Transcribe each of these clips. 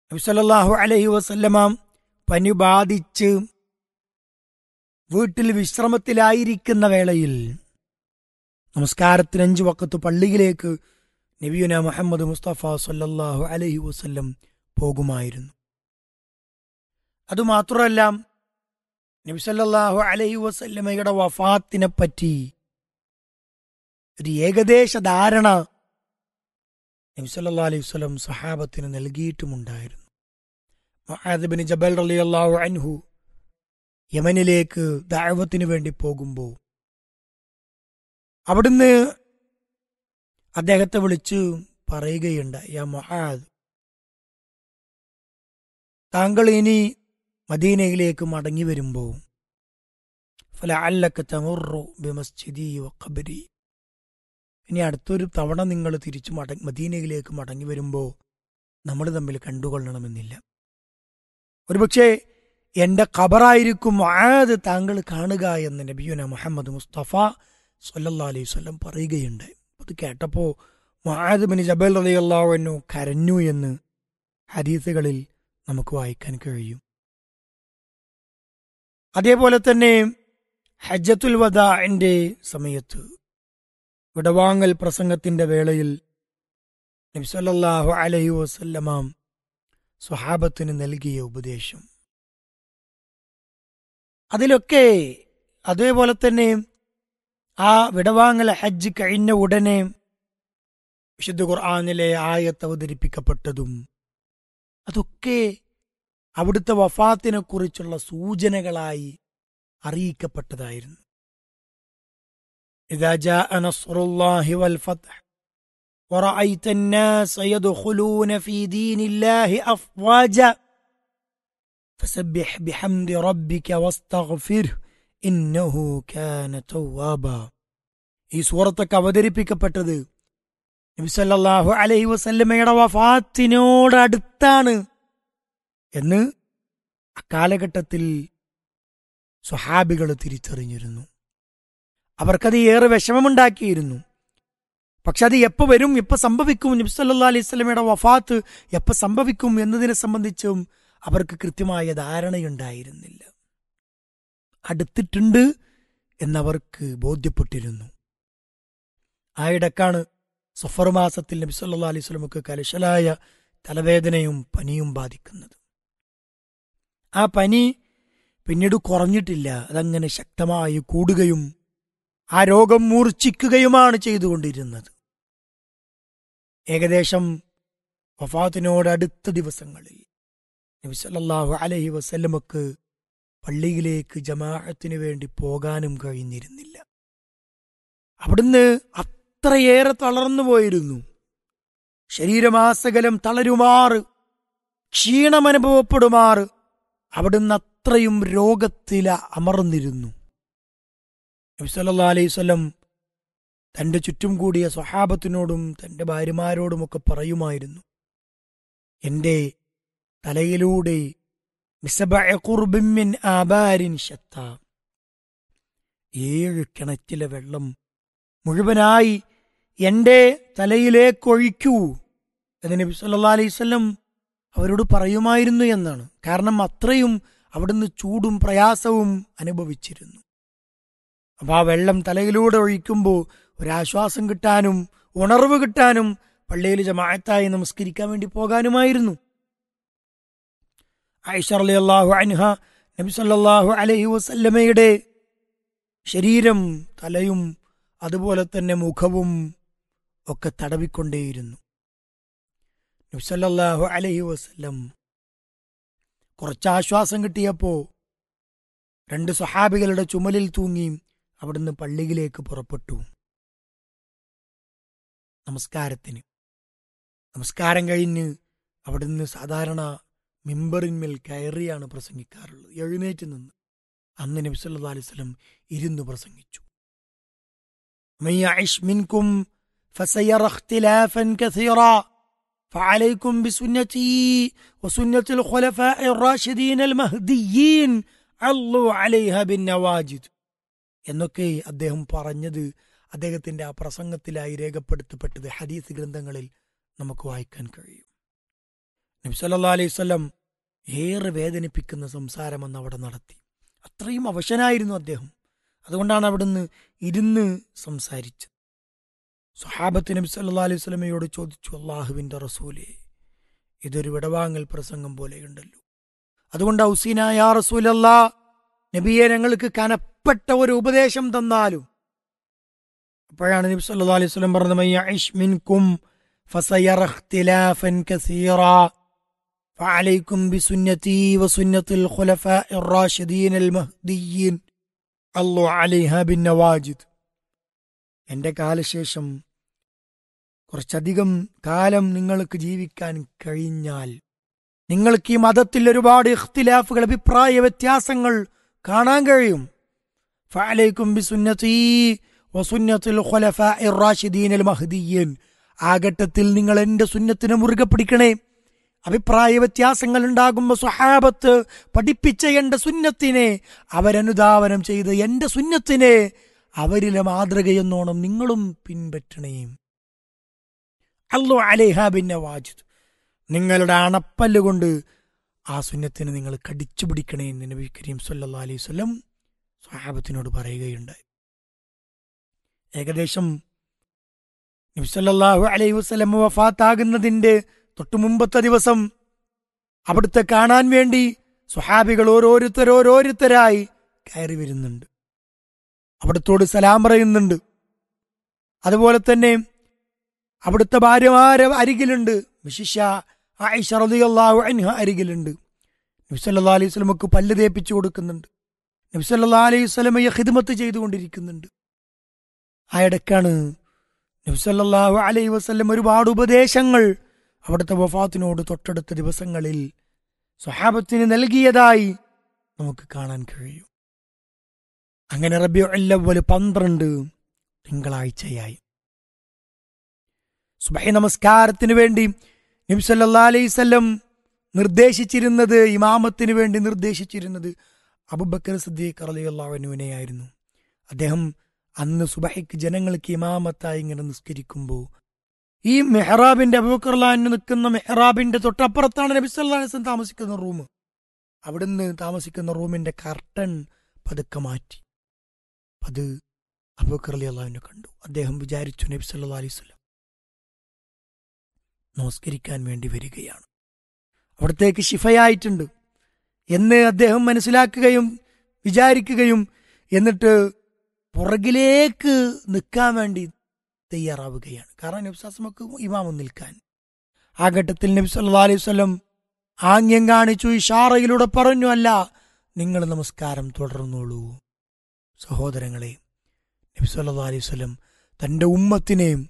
നബിസല്ലാഹു അലഹി വസല്ലമ പനി ബാധിച്ച് വീട്ടിൽ വിശ്രമത്തിലായിരിക്കുന്ന വേളയിൽ നമസ്കാരത്തിന് അഞ്ചു വക്കത്ത് പള്ളിയിലേക്ക് നബിയുന മുഹമ്മദ് മുസ്തഫ സല്ലല്ലാഹു അലഹി വസല്ലം പോകുമായിരുന്നു അതുമാത്രമല്ല നബി സല്ലല്ലാഹു അലൈഹി വസല്ലമയുടെ വഫാത്തിനെ പറ്റി ഒരു ഏകദേശ ധാരണ നബി സല്ലല്ലാഹു അലൈഹി വസല്ലം സഹാബത്തിന് നൽകിയിട്ടുമുണ്ടായിരുന്നു മുആദ് ബിൻ ജബൽ റളിയല്ലാഹു അൻഹു യമനിലേക്ക് ദഅവത്തിന് വേണ്ടി പോകുമ്പോൾ അവിടുന്ന് അദ്ദേഹത്തെ വിളിച്ച് പറയുകയുണ്ട് യാ മുആദ് താങ്കൾ ഇനി മദീനയിലേക്ക് മടങ്ങി വരുമ്പോൾ ഫലഅല്ലക തമുറു ബിമസ്ജിദി വഖബരി ഇനി അടുത്തൊരു തവണ നിങ്ങൾ തിരിച്ചു മട മദീനയിലേക്ക് മടങ്ങി വരുമ്പോൾ നമ്മൾ തമ്മിൽ കണ്ടുകൊള്ളണമെന്നില്ല ഒരുപക്ഷെ എന്റെ ഖബറായിരിക്കും ആത് താങ്കൾ കാണുക എന്ന് നബിയുന മുഹമ്മദ് മുസ്തഫ സല്ലല്ലാ അലൈഹി വസല്ലം പറയുകയുണ്ടായി അത് കേട്ടപ്പോ മുആദ് ബിൻ ജബൽ റളിയല്ലാഹു അൻഹു കരഞ്ഞു എന്ന് ഹദീസുകളിൽ നമുക്ക് വായിക്കാൻ കഴിയും അതേപോലെ തന്നെ ഹജ്ജത്തുൽ വദാഇന്റെ സമയത്ത് വിടവാങ്ങൽ പ്രസംഗത്തിന്റെ വേളയിൽ നബിസല്ലാഹു അലൈഹി വസല്ലമ സ്വഹാബത്തിന് നൽകിയ ഉപദേശം അതിലൊക്കെ അതേപോലെ തന്നെ ആ വിടവാങ്ങൽ ഹജ്ജ് കഴിഞ്ഞ ഉടനെ വിശുദ്ധ ഖുർആാനിലെ ആയത്ത് അവതരിപ്പിക്കപ്പെട്ടതും അതൊക്കെ അവിടുത്തെ വഫാത്തിനെ കുറിച്ചുള്ള സൂചനകളായി അറിയിക്കപ്പെട്ടതായിരുന്നു إذا جاء نصر الله والفتح ورأيت الناس يدخلون في دين الله أفواجا فسبح بحمد ربك واستغفره إنه كان توابا ഈ സൂറത്തൊക്കെ അവതരിപ്പിക്കപ്പെട്ടത് നബി സല്ലല്ലാഹു അലൈഹി വസല്ലമയുടെ വഫാത്തിനോട് അടുത്താണ് എന്ന് അക്കാലഘട്ടത്തിൽ സ്വഹാബികൾ തിരിച്ചറിഞ്ഞിരുന്നു അവർക്കത് ഏറെ വിഷമമുണ്ടാക്കിയിരുന്നു പക്ഷെ അത് എപ്പോ വരും എപ്പോ സംഭവിക്കും നബി സല്ലല്ലാഹു അലൈഹി വസല്ലമയുടെ വഫാത്ത് എപ്പോ സംഭവിക്കും എന്നതിനെ സംബന്ധിച്ചും അവർക്ക് കൃത്യമായ ധാരണയുണ്ടായിരുന്നില്ല അടുത്തിട്ടുണ്ട് എന്നവർക്ക് ബോധ്യപ്പെട്ടിരുന്നു ആ ഇടക്കാണ് സഫർ മാസത്തിൽ നബി സല്ലല്ലാഹു അലൈഹി വസല്ലമക്ക് കലശലായ തലവേദനയും പനിയും ബാധിക്കുന്നത് ആ പനി പിന്നീട് കുറഞ്ഞിട്ടില്ല അതങ്ങനെ ശക്തമായി കൂടുകയും ആ രോഗം മൂർച്ഛിക്കുകയുമാണ് ചെയ്തുകൊണ്ടിരുന്നത് ഏകദേശം വഫാത്തിനോട് അടുത്ത ദിവസങ്ങളിൽ നബി സല്ലല്ലാഹു അലൈഹി വസല്ലമക്ക് പള്ളിയിലേക്ക് ജമാഅത്തിന് വേണ്ടി പോകാനും കഴിഞ്ഞിരുന്നില്ല അവിടുന്ന് അത്രയേറെ തളർന്നു പോയിരുന്നു ശരീരമാസകലം തളരുമാറ് ക്ഷീണമനുഭവപ്പെടുമാറ് അവിടുന്ന് അത്രയും രോഗത്തില അമർന്നിരുന്നു നബി സല്ലല്ലാഹു അലൈഹി വസല്ലം തന്റെ ചുറ്റും കൂടിയ സ്വഹാബത്തിനോടും തന്റെ ഭാര്യമാരോടുമൊക്കെ പറയുമായിരുന്നു എന്റെ തലയിലൂടെ ബിസബഅ ഖുർബിൻ മിൻ ആബാരിൻ ശത്ത ഏഴ് കിണറ്റിലെ വെള്ളം മുഴുവനായി എന്റെ തലയിലേക്കൊഴിക്കൂ എന്ന് നബി സല്ലല്ലാഹു അലൈഹി വസല്ലം അവരോട് പറയുമായിരുന്നു എന്നാണ് കാരണം അത്രയും അവിടുന്ന് ചൂടും പ്രയാസവും അനുഭവിച്ചിരുന്നു അപ്പൊ ആ വെള്ളം തലയിലൂടെ ഒഴിക്കുമ്പോൾ ഒരാശ്വാസം കിട്ടാനും ഉണർവ് കിട്ടാനും പള്ളിയിൽ ജമാഅത്തായി നമസ്കരിക്കാൻ വേണ്ടി പോകാനുമായിരുന്നു ആയിഷ റളിയല്ലാഹു അൻഹ നബി സല്ലല്ലാഹു അലൈഹി വസല്ലമയുടെ ശരീരം തലയും അതുപോലെ തന്നെ മുഖവും ഒക്കെ തടവിക്കൊണ്ടേയിരുന്നു നബി സല്ലല്ലാഹു അലൈഹി വസല്ലം കുറച്ച് ആശ്വാസം കിട്ടിയപ്പോ രണ്ട് സ്വഹാബികളുടെ ചുമലിൽ തൂങ്ങി അവിടുന്ന് പള്ളിയിലേക്ക് പുറപ്പെട്ടു നമസ്കാരത്തിന് നമസ്കാരം കഴിഞ്ഞ് അവിടുന്ന് സാധാരണ മിമ്പറിന്മേൽ കയറിയാണ് പ്രസംഗിക്കാറുള്ളത് എഴുന്നേറ്റ് നിന്ന് അന്ന് നബി സല്ലല്ലാഹു അലൈഹി വസല്ലം ഇരുന്ന് പ്രസംഗിച്ചു من يعش منكم فسيرى اختلافا كثيرا فعليكم بسنتي وسنة الخلفاء الراشدين المهديين عضوا عليها بالنواجد എന്നൊക്കെ അദ്ദേഹം പറഞ്ഞത് അദ്ദേഹത്തിന്റെ ആ പ്രസംഗത്തിലായി രേഖപ്പെടുത്തപ്പെട്ടത് ഹദീസ് ഗ്രന്ഥങ്ങളിൽ നമുക്ക് വായിക്കാൻ കഴിയും നബി സല്ലല്ലാഹു അലൈഹി വസല്ലം ഏറെ വേദനിപ്പിക്കുന്ന സംസാരമെന്ന് അവിടെ നടത്തി അത്രയും അവശനായിരുന്നു അദ്ദേഹം അതുകൊണ്ടാണ് അവിടുന്ന് ഇരുന്ന് സംസാരിച്ചത് സുഹാബത്ത് നബി സല്ലല്ലാഹു അലൈഹി വസല്ലമയോട് ചോദിച്ചു അള്ളാഹുവിന്റെ റസൂലേ ഇതൊരു വിടവാങ്ങൽ പ്രസംഗം പോലെയുണ്ടല്ലോ അതുകൊണ്ട് ഔസീന യാ റസൂലല്ലാ നബിയെ ഞങ്ങൾക്ക് കനപ്പെട്ട ഒരു ഉപദേശം തന്നാലും അപ്പോഴാണ് നബി സല്ലല്ലാഹു അലൈഹി വസല്ലം പറഞ്ഞത് മൻ യഇശ് മിൻകും ഫസയറ ഇഖ്തിലാഫൻ കസീറാ فعليكم بسنتي وسنة الخلفاء الراشدين المهديين الله عليها بالنواجد എന്റെ കാലശേഷം കുറച്ചധികം കാലം നിങ്ങൾക്ക് ജീവിക്കാൻ കഴിഞ്ഞാൽ നിങ്ങൾക്ക് ഈ മതത്തിൽ ഒരുപാട് ഇഖ്തിലാഫുകൾ അഭിപ്രായ വ്യത്യാസങ്ങൾ കാണാൻ കഴിയും ഫഅലൈക്കും ബിസുന്നതി വസുന്നത്തുൽ ഖുലഫാഇർ റാഷിദീനൽ മഹ്ദിയീൻ ആ ഘട്ടത്തിൽ നിങ്ങൾ എന്റെ സുന്നത്തിനെ മുറുകെ പിടിക്കണേ അഭിപ്രായ വ്യത്യാസങ്ങൾ ഉണ്ടാകുമ്പോൾ സ്വഹാബത്ത് പഠിപ്പിച്ച എന്റെ സുന്നത്തിനെ അവരനുധാവനം ചെയ്ത് എന്റെ സുന്നത്തിനെ അവരിലെ മാതൃകയെന്നോണം നിങ്ങളും പിൻപറ്റണേ അല്ലോ അലേഹ പിന്നെ വാജിദ് നിങ്ങളുടെ അണപ്പല്ല് കൊണ്ട് ആ സുന്നത്തിനെ നിങ്ങൾ കടിച്ചു പിടിക്കണേ എന്ന് നബി കരീം സല്ലാ അലൈഹി സ്വലം സ്വഹാബത്തിനോട് പറയുകയുണ്ടായി ഏകദേശം നബി സല്ലല്ലാഹു അലൈഹി വസല്ലം വഫാത്താകുന്നതിന്റെ തൊട്ടു മുമ്പത്തെ ദിവസം അവിടുത്തെ കാണാൻ വേണ്ടി സുഹാബികൾ ഓരോരുത്തർ ഓരോരുത്തരായി കയറി വരുന്നുണ്ട് അവിടുത്തോട് സലാം പറയുന്നുണ്ട് അതുപോലെ തന്നെ അവിടുത്തെ ഭാര്യമാരെ അരികിലുണ്ട് വിശിഷ ആയിഷ റളിയല്ലാഹു അൻഹ അരികിലുണ്ട് നബി സല്ലല്ലാഹു അലൈഹി വസല്ലമക്ക് പല്ല് തേപ്പിച്ചു കൊടുക്കുന്നുണ്ട് നബി സല്ലല്ലാഹു അലൈഹി വസല്ലമയെ ഖിദ്മത്ത് ചെയ്തുകൊണ്ടിരിക്കുന്നുണ്ട് ആ ഇടയ്ക്കാണ് നബി സല്ലല്ലാഹു അലൈഹി വസല്ലം ഒരുപാട് ഉപദേശങ്ങൾ അവിടുത്തെ വഫാത്തിനോട് തൊട്ടടുത്ത ദിവസങ്ങളിൽ സ്വഹാബത്തിന് നൽകിയതായി നമുക്ക് കാണാൻ കഴിയും അങ്ങനെ റബിയു അല്ലവല് പന്ത്രണ്ട് തിങ്കളാഴ്ചയായി സുബഹി നമസ്കാരത്തിന് വേണ്ടി നബി സല്ലാ അലൈവല്ലം നിർദ്ദേശിച്ചിരുന്നത് ഇമാമത്തിന് വേണ്ടി നിർദ്ദേശിച്ചിരുന്നത് അബുബക്കർ സിദ്ദീഖ് അലിയല്ലാവനുവിനെയായിരുന്നു അദ്ദേഹം അന്ന് സുബഹിക്ക് ജനങ്ങൾക്ക് ഇമാമത്തായി ഇങ്ങനെ നിസ്കരിക്കുമ്പോൾ ഈ മെഹ്റാബിന്റെ അബൂക്കർലാന് നിൽക്കുന്ന മെഹ്റാബിന്റെ തൊട്ടപ്പുറത്താണ് നബി സല്ലല്ലാഹു അലൈഹി വസല്ലം താമസിക്കുന്ന റൂം അവിടുന്ന് താമസിക്കുന്ന റൂമിന്റെ കർട്ടൻ പതുക്കെ മാറ്റി അത് അബൂക്കർ അലി അള്ളാഹുവിനെ കണ്ടു അദ്ദേഹം വിചാരിച്ചു നബി സല്ലല്ലാഹു അലൈഹി വസല്ലം നമസ്കരിക്കാൻ വേണ്ടി വരികയാണ് അവിടത്തേക്ക് ശിഫയായിട്ടുണ്ട് എന്ന് അദ്ദേഹം മനസ്സിലാക്കുകയും വിചാരിക്കുകയും എന്നിട്ട് പുറകിലേക്ക് നിൽക്കാൻ വേണ്ടി തയ്യാറാവുകയാണ് കാരണം നബ്സാസമക്ക് ഇമാമം നിൽക്കാൻ ആ ഘട്ടത്തിൽ നബി സല്ലാ അലൈഹി വല്ലം ആംഗ്യം കാണിച്ചു ഇഷാറയിലൂടെ പറഞ്ഞു അല്ല നിങ്ങൾ നമസ്കാരം തുടർന്നോളൂ സഹോദരങ്ങളെ നബി സല്ലാ അലൈഹി വല്ലം തന്റെ ഉമ്മത്തിനെയും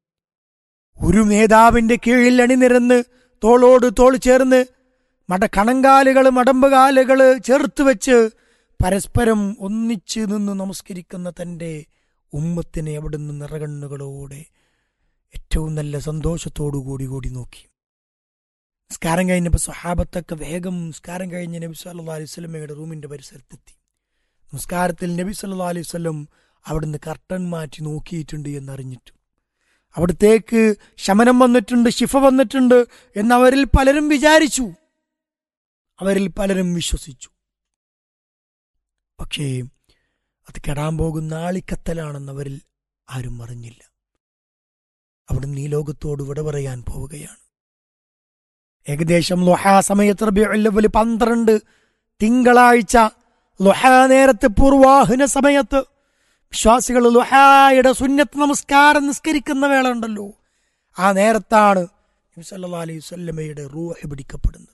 ഒരു നേതാവിന്റെ കീഴിൽ അണിനിരന്ന് തോളോട് തോൾ ചേർന്ന് മട കണങ്കാലുകൾ മടമ്പുകാലുകൾ ചേർത്ത് വെച്ച് പരസ്പരം ഒന്നിച്ച് നിന്ന് നമസ്കരിക്കുന്ന തന്റെ ഉമ്മത്തിനെ അവിടുന്ന് നിറകണ്ണുകളോടെ ഏറ്റവും നല്ല സന്തോഷത്തോടു കൂടി കൂടി നോക്കി നിസ്കാരം കഴിഞ്ഞപ്പോൾ സ്വഹാബത്തൊക്കെ വേഗം നിസ്കാരം കഴിഞ്ഞ് നബി സല്ലാ അലൈഹി സ്വലമയുടെ റൂമിന്റെ പരിസരത്തെത്തി നമസ്കാരത്തിൽ നബി സല്ലാ അലൈഹി സ്വലം അവിടുന്ന് കർട്ടൻ മാറ്റി നോക്കിയിട്ടുണ്ട് എന്നറിഞ്ഞിട്ടു അവിടത്തേക്ക് ശമനം വന്നിട്ടുണ്ട് ശിഫ വന്നിട്ടുണ്ട് എന്നവരിൽ പലരും വിചാരിച്ചു അവരിൽ പലരും വിശ്വസിച്ചു പക്ഷേ അത് കെടാൻ പോകുന്ന ആളിക്കത്തലാണെന്നവരിൽ ആരും അറിഞ്ഞില്ല അവിടുന്ന് ഈ ലോകത്തോട് വിട പറയാൻ പോവുകയാണ് ഏകദേശം ലൊഹാ സമയത്ത് റബിയുല്ലവല് പന്ത്രണ്ട് തിങ്കളാഴ്ച ലൊഹാ നേരത്തെ പൂർവാഹന സമയത്ത് വിശ്വാസികൾ ലുഹായുടെ സുന്നത്ത് നമസ്കാരം നിസ്കരിക്കുന്ന വേള ഉണ്ടല്ലോ ആ നേരത്താണ് നബി സല്ലാ അലൈഹി സ്വല്ലമയുടെ റൂഹ് പിടിക്കപ്പെടുന്നത്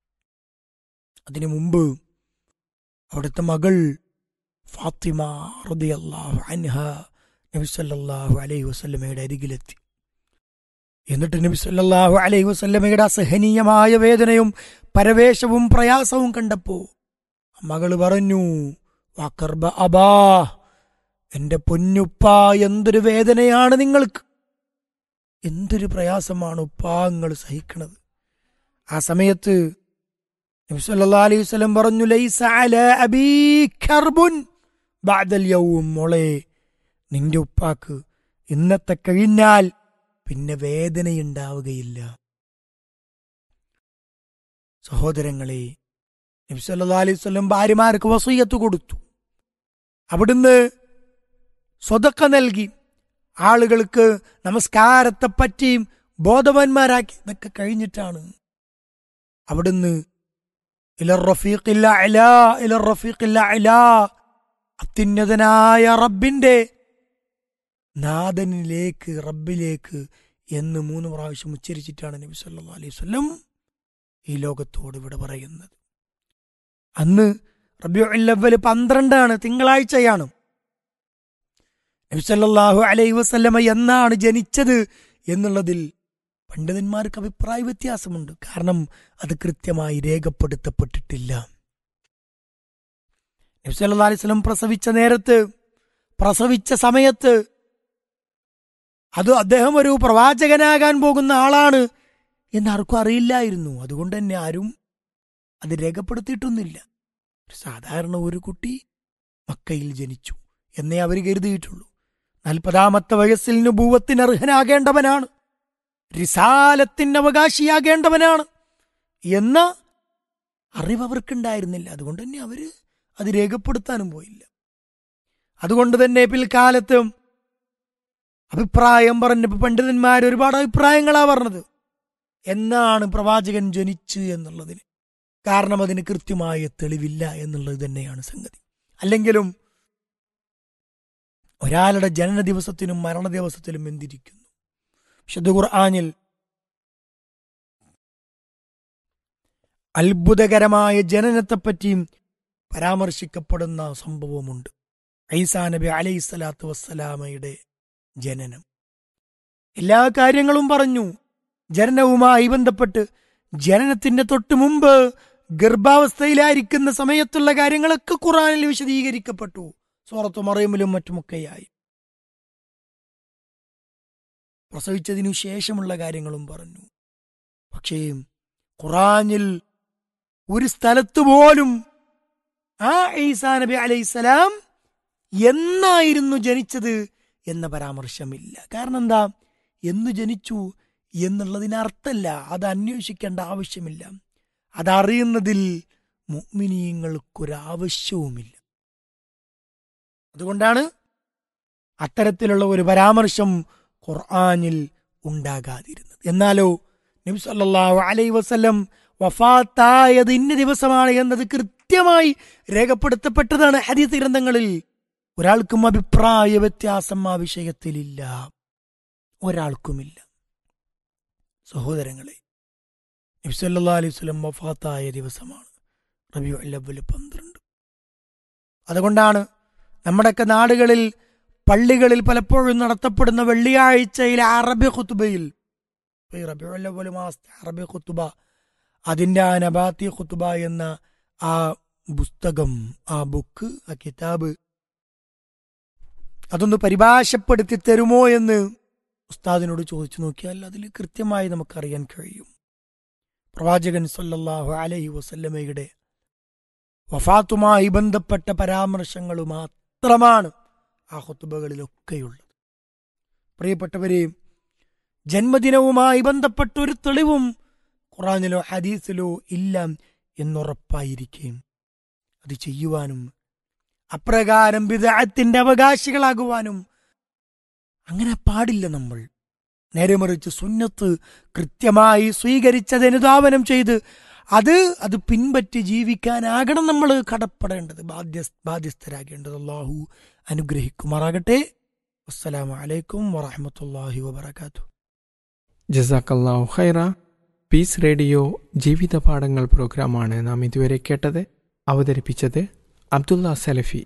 അതിനു മുമ്പ് അവിടുത്തെ മകൾ ഫാത്തിമ റളിയല്ലാഹു അൻഹ നബി സല്ലല്ലാഹു അലൈഹി വസല്ലമയുടെ അരികിലെത്തി എന്നിട്ട് നബി സല്ലല്ലാഹു അലൈഹി വസല്ലമയുടെ അസഹനീയമായ വേദനയും പരവേശവും പ്രയാസവും കണ്ടപ്പോ മകള് പറഞ്ഞു വാക്കർബ അബാ എന്റെ പൊന്നുപ്പ എന്തൊരു വേദനയാണ് നിങ്ങൾക്ക് എന്തൊരു പ്രയാസമാണ് ഉപ്പാ നിങ്ങൾ സഹിക്കണത് ആ സമയത്ത് നബി സല്ലല്ലാഹു അലൈഹി വസല്ലം പറഞ്ഞു ലൈസ അലാ അബീക കർബുൻ ബഅദൽ യൗം മോളെ നിന്റെ ഉപ്പാക്ക് ഇന്നത്തെ കഴിഞ്ഞാൽ പിന്നെ വേദനയുണ്ടാവുകയില്ല സഹോദരങ്ങളെ നബി സല്ലല്ലാഹു അലൈഹി വസല്ലം ഭാര്യമാർക്ക് വസീയത്ത് കൊടുത്തു അവിടുന്ന് സ്വതക്ക നൽകി ആളുകൾക്ക് നമസ്കാരത്തെപ്പറ്റിയും ബോധവാന്മാരാക്കി ഇതൊക്കെ കഴിഞ്ഞിട്ടാണ് അവിടുന്ന് ഇലർ റഫീഖില്ല അലാ ഇലർ റഫീഖില്ല അലാ അത്യുന്നതനായ റബ്ബിന്റെ നാഥനിലേക്ക് റബ്ബിലേക്ക് എന്ന് മൂന്ന് പ്രാവശ്യം ഉച്ചരിച്ചിട്ടാണ് നബി സല്ലല്ലാഹു അലൈഹി വസല്ലം ഈ ലോകത്തോട് ഇവിടെ പറയുന്നത് അന്ന് റബിയുൽ അവ്വൽ പന്ത്രണ്ടാണ് തിങ്കളാഴ്ചയാണ് നബി സല്ലല്ലാഹു അലൈഹി വസല്ലമ എന്നാണ് ജനിച്ചത് എന്നുള്ളതിൽ പണ്ഡിതന്മാർക്ക് അഭിപ്രായ വ്യത്യാസമുണ്ട് കാരണം അത് കൃത്യമായി രേഖപ്പെടുത്തപ്പെട്ടിട്ടില്ല നബി സല്ലല്ലാഹു അലൈഹി വസല്ലം പ്രസവിച്ച നേരത്ത് പ്രസവിച്ച സമയത്ത് അത് അദ്ദേഹം ഒരു പ്രവാചകനാകാൻ പോകുന്ന ആളാണ് എന്നാർക്കും അറിയില്ലായിരുന്നു അതുകൊണ്ട് തന്നെ ആരും അത് രേഖപ്പെടുത്തിയിട്ടൊന്നുമില്ല സാധാരണ ഒരു കുട്ടി മക്കയിൽ ജനിച്ചു എന്നേ അവർ കരുതിയിട്ടുള്ളൂ നാൽപ്പതാമത്തെ വയസ്സിൽ നുപൂവത്തിന് അർഹനാകേണ്ടവനാണ് റിസാലത്തിന് അവകാശിയാകേണ്ടവനാണ് എന്ന അറിവ് അവർക്കുണ്ടായിരുന്നില്ല അതുകൊണ്ട് തന്നെ അവര് അത് രേഖപ്പെടുത്താനും പോയില്ല അതുകൊണ്ട് തന്നെ പിൽക്കാലത്ത് അഭിപ്രായം പറഞ്ഞപ്പോൾ പണ്ഡിതന്മാർ ഒരുപാട് അഭിപ്രായങ്ങളാ പറഞ്ഞത് എന്നാണ് പ്രവാചകൻ ജനിച്ചു എന്നുള്ളതിന് കാരണം അതിന് കൃത്യമായ തെളിവില്ല എന്നുള്ളത് തന്നെയാണ് സംഗതി അല്ലെങ്കിലും ഒരാളുടെ ജനന ദിവസത്തിനും മരണ ദിവസത്തിലും എന്തിരിക്കുന്നു വിശുദ്ധ ഖുർആാനിൽ അത്ഭുതകരമായ ജനനത്തെപ്പറ്റിയും പരാമർശിക്കപ്പെടുന്ന സംഭവമുണ്ട് ഐസാ നബി അലൈഹി സ്വലാത്തു വസ്സലാമയുടെ ജനനം എല്ലാ കാര്യങ്ങളും പറഞ്ഞു ജനനവുമായി ബന്ധപ്പെട്ട് ജനനത്തിന്റെ തൊട്ടു മുമ്പ് ഗർഭാവസ്ഥയിലായിരിക്കുന്ന സമയത്തുള്ള കാര്യങ്ങളൊക്കെ ഖുറാനിൽ വിശദീകരിക്കപ്പെട്ടു സൂറത്തു മറിയമിലും മറ്റുമൊക്കെയായി പ്രസവിച്ചതിനു ശേഷമുള്ള കാര്യങ്ങളും പറഞ്ഞു പക്ഷേ ഖുറാനിൽ ഒരു സ്ഥലത്ത് പോലും ആ ഈസാ നബി അലൈഹിസ്സലാം എന്നായിരുന്നു ജനിച്ചത് എന്ന പരാമർശമില്ല കാരണം എന്താ എന്ന് ജനിച്ചു എന്നുള്ളതിന് അർത്ഥമല്ല അത് അന്വേഷിക്കേണ്ട ആവശ്യമില്ല അതറിയുന്നതിൽ മുഗ്മിനീയങ്ങൾക്കൊരാവശ്യവുമില്ല അതുകൊണ്ടാണ് അത്തരത്തിലുള്ള ഒരു പരാമർശം ഖുർആാനിൽ ഉണ്ടാകാതിരുന്നത് എന്നാലോ നബി സല്ലല്ലാഹു അലൈഹി വസല്ലം വഫാത്തായത് ഇന്ന ദിവസമാണ് എന്നത് കൃത്യമായി രേഖപ്പെടുത്തപ്പെട്ടതാണ് ഹദീസ് ഗ്രന്ഥങ്ങളിൽ ഒരാൾക്കും അഭിപ്രായ വ്യത്യാസം ആ വിഷയത്തിലില്ല ഒരാൾക്കുമില്ല സഹോദരങ്ങളെ നബി സല്ലല്ലാഹു അലൈഹി വസല്ലം വഫാത്തായ ദിവസമാണ് റബിയുൽ അവ്വൽ പന്ത്രണ്ട് അതുകൊണ്ടാണ് നമ്മുടെയൊക്കെ നാടുകളിൽ പള്ളികളിൽ പലപ്പോഴും നടത്തപ്പെടുന്ന വെള്ളിയാഴ്ചയിലെ അറബി ഖുത്തുബയിൽ ഈ റബിയുൽ അവ്വൽ മാസത്തെ അറബി ഖുത്തുബ അതിൻ്റെ ആ നബാത്തി ഖുത്തുബ എന്ന ആ പുസ്തകം ആ ബുക്ക് ആ കിതാബ് അതൊന്ന് പരിഭാഷപ്പെടുത്തി തരുമോ എന്ന് ഉസ്താദിനോട് ചോദിച്ചു നോക്കിയാൽ അതിൽ കൃത്യമായി നമുക്കറിയാൻ കഴിയും പ്രവാചകൻ സല്ലല്ലാഹു അലൈഹി വസല്ലമയുടെ വഫാത്തുമായി ബന്ധപ്പെട്ട പരാമർശങ്ങൾ മാത്രമാണ് ആ ഹുത്തുബകളിലൊക്കെയുള്ളത് പ്രിയപ്പെട്ടവരെ ജന്മദിനവുമായി ബന്ധപ്പെട്ട ഒരു തെളിവും ഖുറാനിലോ ഹദീസിലോ ഇല്ല എന്നുറപ്പായിരിക്കും അത് ചെയ്യുവാനും അപ്രകാരം വിദഗ്ധത്തിന്റെ അവകാശികളാകുവാനും അങ്ങനെ പാടില്ല നമ്മൾ നേരെ മറിച്ച് സുന്നത്ത് കൃത്യമായി സ്വീകരിച്ചതനുധാവനം ചെയ്ത് അത് അത് പിൻപറ്റി ജീവിക്കാനാകണം നമ്മൾ കടപ്പെടേണ്ടത് ബാധ്യ ബാധ്യസ്ഥരാകേണ്ടത് അള്ളാഹു അനുഗ്രഹിക്കുമാറാകട്ടെ അസ്സലാമു അലൈക്കും വറഹമത്തല്ലാഹി വബർക്കാത്തു ജസാക്കല്ലാഹു ഖൈറ പീസ് റേഡിയോ ജീവിത പാഠങ്ങൾ പ്രോഗ്രാമാണ് നാം ഇതുവരെ കേട്ടത് അവതരിപ്പിച്ചത് അബ്ദുള്ള സലഫി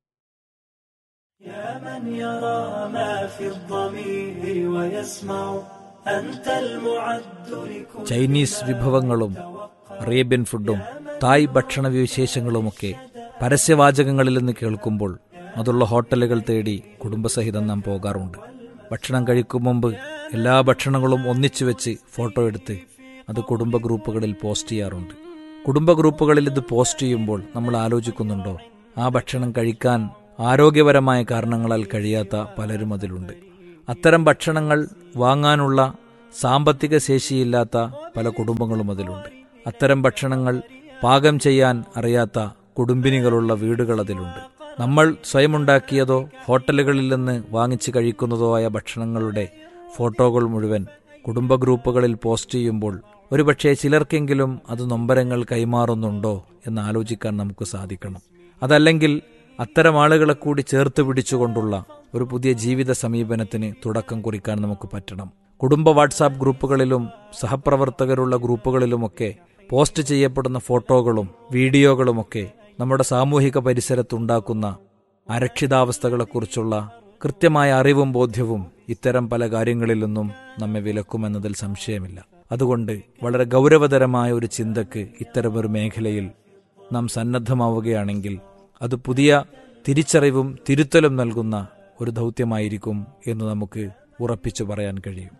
يا من يرى ما في الضمير ويسمع أنت المعد لكل ചൈനീസ് വിഭവങ്ങളും അറേബ്യൻ ഫുഡും തായ് ഭക്ഷണ വിശേഷങ്ങളുമൊക്കെ പരസ്യവാചകങ്ങളിൽ നിന്ന് കേൾക്കുമ്പോൾ അതുള്ള ഹോട്ടലുകൾ തേടി കുടുംബസഹിതം നാം പോകാറുണ്ട് ഭക്ഷണം കഴിക്കും മുമ്പ് എല്ലാ ഭക്ഷണങ്ങളും ഒന്നിച്ചു വെച്ച് ഫോട്ടോ എടുത്ത് അത് കുടുംബ ഗ്രൂപ്പുകളിൽ പോസ്റ്റ് ചെയ്യാറുണ്ട് കുടുംബ ഗ്രൂപ്പുകളിൽ ഇത് പോസ്റ്റ് ചെയ്യുമ്പോൾ നമ്മൾ ആലോചിക്കുന്നുണ്ടോ ആ ഭക്ഷണം കഴിക്കാൻ ആരോഗ്യപരമായ കാരണങ്ങളാൽ കഴിയാത്ത പലരും അതിലുണ്ട് അത്തരം ഭക്ഷണങ്ങൾ വാങ്ങാനുള്ള സാമ്പത്തിക ശേഷിയില്ലാത്ത പല കുടുംബങ്ങളും അതിലുണ്ട് അത്തരം ഭക്ഷണങ്ങൾ പാകം ചെയ്യാൻ അറിയാത്ത കുടുംബിനികളുള്ള വീടുകൾ അതിലുണ്ട് നമ്മൾ സ്വയമുണ്ടാക്കിയതോ ഹോട്ടലുകളിൽ നിന്ന് വാങ്ങിച്ച് കഴിക്കുന്നതോ ആയ ഭക്ഷണങ്ങളുടെ ഫോട്ടോകൾ മുഴുവൻ കുടുംബ ഗ്രൂപ്പുകളിൽ പോസ്റ്റ് ചെയ്യുമ്പോൾ ഒരുപക്ഷെ ചിലർക്കെങ്കിലും അത് നൊമ്പരങ്ങൾ കൈമാറുന്നുണ്ടോ എന്ന് ആലോചിക്കാൻ നമുക്ക് സാധിക്കണം അതല്ലെങ്കിൽ അത്തരം ആളുകളെ കൂടി ചേർത്ത് പിടിച്ചുകൊണ്ടുള്ള ഒരു പുതിയ ജീവിത സമീപനത്തിന് തുടക്കം കുറിക്കാൻ നമുക്ക് പറ്റണം കുടുംബ വാട്സാപ്പ് ഗ്രൂപ്പുകളിലും സഹപ്രവർത്തകരുള്ള ഗ്രൂപ്പുകളിലുമൊക്കെ പോസ്റ്റ് ചെയ്യപ്പെടുന്ന ഫോട്ടോകളും വീഡിയോകളുമൊക്കെ നമ്മുടെ സാമൂഹിക പരിസരത്തുണ്ടാക്കുന്ന അരക്ഷിതാവസ്ഥകളെക്കുറിച്ചുള്ള കൃത്യമായ അറിവും ബോധ്യവും ഇത്തരം പല കാര്യങ്ങളിൽ നിന്നും നമ്മെ വിലക്കുമെന്നതിൽ സംശയമില്ല അതുകൊണ്ട് വളരെ ഗൗരവതരമായ ഒരു ചിന്തക്ക് ഇത്തരമൊരു മേഖലയിൽ നാം സന്നദ്ധമാവുകയാണെങ്കിൽ അത് പുതിയ തിരിച്ചറിവും തിരുത്തലും നൽകുന്ന ഒരു ദൗത്യമായിരിക്കും എന്ന് നമുക്ക് ഉറപ്പിച്ചു പറയാൻ കഴിയും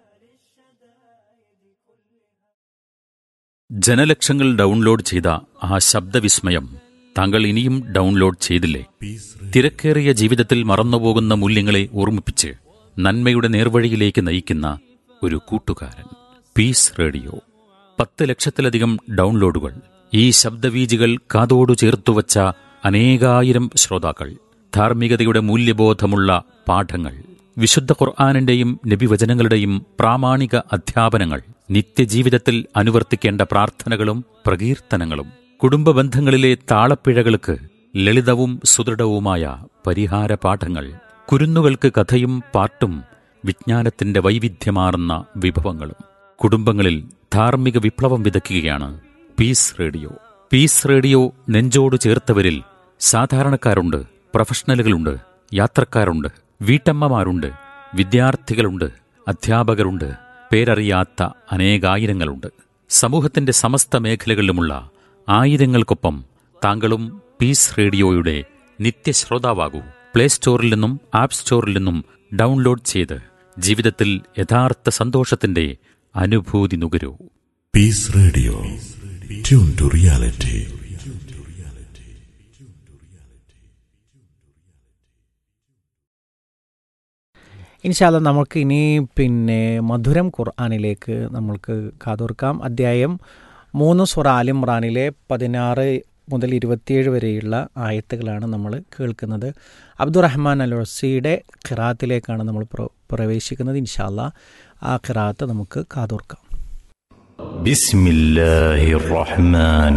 ജനലക്ഷങ്ങൾ ഡൗൺലോഡ് ചെയ്ത ആ ശബ്ദവിസ്മയം താങ്കൾ ഇനിയും ഡൗൺലോഡ് ചെയ്തില്ലേ തിരക്കേറിയ ജീവിതത്തിൽ മറന്നുപോകുന്ന മൂല്യങ്ങളെ ഓർമ്മിപ്പിച്ച് നന്മയുടെ നേർവഴിയിലേക്ക് നയിക്കുന്ന ഒരു കൂട്ടുകാരൻ പീസ് റേഡിയോ പത്ത് ലക്ഷത്തിലധികം ഡൗൺലോഡുകൾ ഈ ശബ്ദവീജികൾ കാതോടു ചേർത്തുവച്ച അനേകായിരം ശ്രോതാക്കൾ ധാർമ്മികതയുടെ മൂല്യബോധമുള്ള പാഠങ്ങൾ വിശുദ്ധ ഖുർആാനിന്റെയും നബിവചനങ്ങളുടെയും പ്രാമാണിക അധ്യാപനങ്ങൾ നിത്യജീവിതത്തിൽ അനുവർത്തിക്കേണ്ട പ്രാർത്ഥനകളും പ്രകീർത്തനങ്ങളും കുടുംബ ബന്ധങ്ങളിലെ താളപ്പിഴകൾക്ക് ലളിതവും സുദൃഢവുമായ പരിഹാര പാഠങ്ങൾ കുരുന്നുകൾക്ക് കഥയും പാട്ടും വിജ്ഞാനത്തിന്റെ വൈവിധ്യമാർന്ന വിഭവങ്ങളും കുടുംബങ്ങളിൽ ധാർമ്മിക വിപ്ലവം വിതയ്ക്കുകയാണ് പീസ് റേഡിയോ പീസ് റേഡിയോ നെഞ്ചോട് ചേർത്തവരിൽ സാധാരണക്കാരുണ്ട് പ്രൊഫഷണലുകളുണ്ട് യാത്രക്കാരുണ്ട് വീട്ടമ്മമാരുണ്ട് വിദ്യാർത്ഥികളുണ്ട് അധ്യാപകരുണ്ട് പേരറിയാത്ത അനേകായിരങ്ങളുണ്ട് സമൂഹത്തിന്റെ സമസ്ത മേഖലകളിലുമുള്ള ആയിരങ്ങൾക്കൊപ്പം താങ്കളും പീസ് റേഡിയോയുടെ നിത്യശ്രോതാവാകൂ പ്ലേ സ്റ്റോറിൽ നിന്നും ആപ്പ് സ്റ്റോറിൽ നിന്നും ഡൗൺലോഡ് ചെയ്ത് ജീവിതത്തിൽ യഥാർത്ഥ സന്തോഷത്തിന്റെ അനുഭൂതി നുകരൂ Peace Radio. Tune to reality. ഇൻഷാല്ല നമുക്ക് ഇനി പിന്നെ മധുരം ഖുർആാനിലേക്ക് നമ്മൾക്ക് കാതോർക്കാം അധ്യായം മൂന്ന് സുറ ആലിമ്രാനിലെ പതിനാറ് മുതൽ ഇരുപത്തിയേഴ് വരെയുള്ള ആയത്തുകളാണ് നമ്മൾ കേൾക്കുന്നത് അബ്ദുറഹ്മാൻ അൽ റസിയുടെ ഖിറാത്തിലേക്കാണ് നമ്മൾ പ്ര- പ്രവേശിക്കുന്നത് ഇൻഷാല്ല ആ ഖിറാത്ത് നമുക്ക് കാതോർക്കാം بسم الله الرحمن